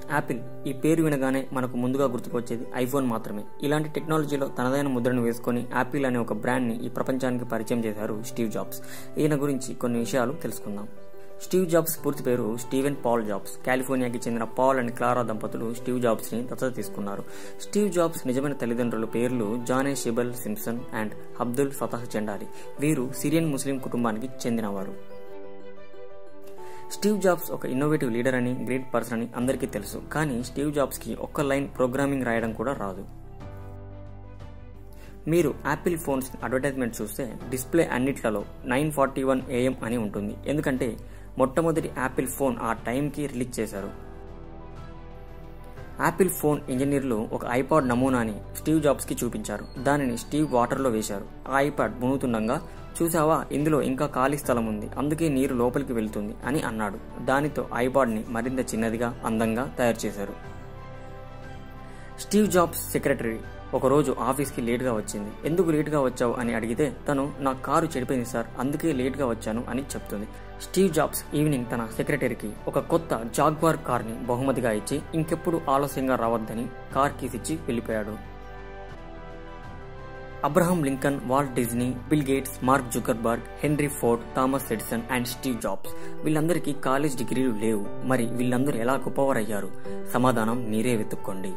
Apple ఈ పేరు వినగానే మనకు ముందుగా గుర్తుకొచ్చేది ఐఫోన్ మాత్రమే ఇలాంటి టెక్నాలజీలో తనదైన ముద్రను వేసుకొని యాపిల్ అనే ఒక బ్రాండ్ని ఈ ప్రపంచానికి పరిచయం చేశారు స్టీవ్ జాబ్స్ ఈయన గురించి కొన్ని విషయాలు తెలుసుకుందాం స్టీవ్ జాబ్స్ పూర్తి పేరు స్టీవెన్ పాల్ జాబ్స్ కాలిఫోర్నియాకి చెందిన పాల్ అండ్ క్లారా దంపతులు స్టీవ్ జాబ్స్ ని దత్తత తీసుకున్నారు స్టీవ్ జాబ్స్ నిజమైన తల్లిదండ్రుల పేర్లు Joanne Schieble Simpson and Abdul Fattah Jandali వీరు సిరియన్ ముస్లిం కుటుంబానికి చెందినవారు స్టీవ్ జాబ్స్ ఒక ఇన్నోవేటివ్ లీడర్ అని గ్రేట్ పర్సన్ అని అందరికీ తెలుసు కానీ స్టీవ్ జాబ్స్ కి ఒక్క లైన్ ప్రోగ్రామింగ్ రాయడం కూడా రాదు మీరు యాపిల్ ఫోన్స్ అడ్వర్టైజ్మెంట్ చూస్తే డిస్ప్లే అన్నిట్లలో నైన్ ఫార్టీ వన్ ఏఎం అని ఉంటుంది ఎందుకంటే మొట్టమొదటి యాపిల్ ఫోన్ ఆ టైంకి రిలీజ్ చేశారు యాపిల్ ఫోన్ ఇంజనీర్లు ఒక ఐపాడ్ నమూనాని స్టీవ్ జాబ్స్ కి చూపించారు దానిని స్టీవ్ వాటర్లో వేశారు ఆ ఐపాడ్ మునుగుతుండగా చూసావా ఇందులో ఇంకా ఖాళీ స్థలం ఉంది అందుకే నీరు లోపలికి వెళ్తుంది అని అన్నాడు దానితో ఐపాడ్ని మరింత చిన్నదిగా అందంగా తయారు చేశారు స్టీవ్ జాబ్స్ సెక్రటరీ ఒకరోజు ఆఫీస్కి లేట్గా వచ్చింది ఎందుకు లేట్గా వచ్చావు అని అడిగితే తను నా కారు చెడిపోయింది సార్ అందుకే లేట్గా వచ్చాను అని చెప్తుంది స్టీవ్ జాబ్స్ ఈవినింగ్ తన సెక్రటరీకి ఒక కొత్త జాగ్వార్ కార్ని బహుమతిగా ఇచ్చి ఇంకెప్పుడు ఆలస్యంగా రావద్దని కార్ కీస్ ఇచ్చి వెళ్ళిపోయాడు Abraham Lincoln Walt Disney Bill Gates Mark Zuckerberg Henry Ford Thomas Edison and Steve Jobs వీళ్ళందరికీ కాలేజ్ డిగ్రీలు లేవు మరి వీళ్ళందరూ ఎలా గొప్పవారయ్యారు సమాధానం మీరే వెతుక్కోండి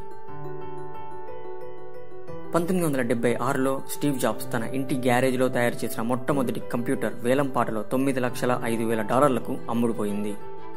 పంతొమ్మిది వందల డెబ్బై ఆరులో స్టీవ్ జాబ్స్ తన ఇంటి గ్యారేజ్లో తయారు చేసిన మొట్టమొదటి కంప్యూటర్ వేలంపాటలో తొమ్మిది లక్షల ఐదు వేల డాలర్లకు అమ్ముడుపోయింది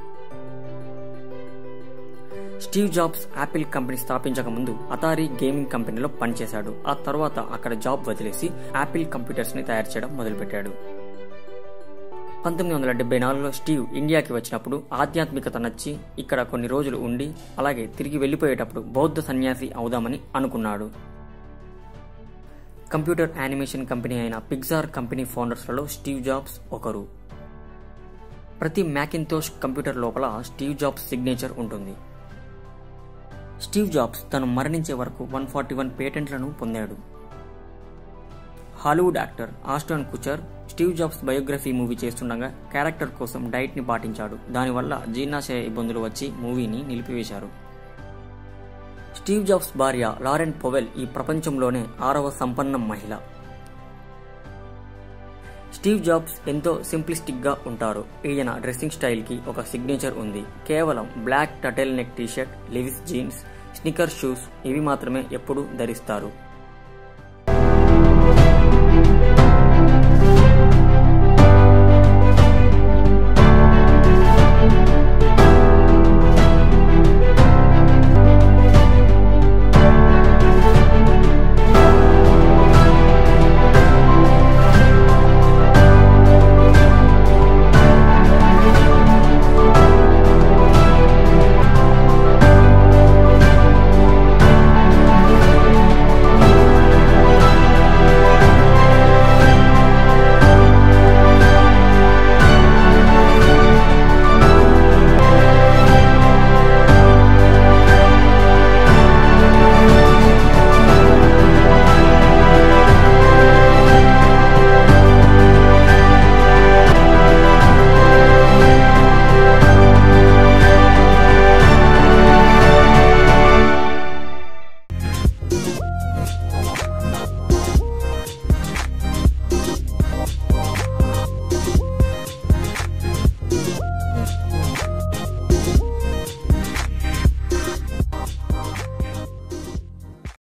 స్టీవ్ జాబ్స్ యాపిల్ కంపెనీ స్థాపించక ముందు అతారీ గేమింగ్ కంపెనీలో పనిచేశాడు ఆ తర్వాత అక్కడ జాబ్ వదిలేసి యాపిల్ కంప్యూటర్స్ ని తయారు చేయడం మొదలుపెట్టాడు పంతొమ్మిది వందల డెబ్బై నాలుగులో స్టీవ్ ఇండియాకి వచ్చినప్పుడు ఆధ్యాత్మికత నచ్చి ఇక్కడ కొన్ని రోజులు ఉండి అలాగే తిరిగి వెళ్లిపోయేటప్పుడు బౌద్ధ సన్యాసి అవుదామని అనుకున్నాడు కంప్యూటర్ యానిమేషన్ కంపెనీ అయిన పిక్సార్ కంపెనీ ఫౌండర్స్లలో స్టీవ్ జాబ్స్ ఒకరు ప్రతి మ్యాకింతోష్ కంప్యూటర్ లోపల స్టీవ్ జాబ్స్ సిగ్నేచర్ ఉంటుంది స్టీవ్ జాబ్స్ తను మరణించే వరకు వన్ ఫార్టీ వన్ పేటెంట్లను పొందాడు Hollywood actor Ashton Kutcher Steve Jobs biography movie చేస్తుండగా క్యారెక్టర్ కోసం డైట్ ని పాటించాడు దానివల్ల జీర్ణాశయ ఇబ్బందులు వచ్చి మూవీని నిలిపివేశారు స్టీవ్ జాబ్స్ భార్య లారెన్ పొవెల్ ఈ ప్రపంచంలోనే ఆరవ సంపన్న మహిళ స్టీవ్ జాబ్స్ ఎంతో సింప్లిస్టిక్ గా ఉంటారు ఈయన డ్రెస్సింగ్ స్టైల్ కి ఒక సిగ్నేచర్ ఉంది కేవలం black turtle neck t-shirt Levi's jeans sneaker shoes ఇవి మాత్రమే ఎప్పుడూ ధరిస్తారు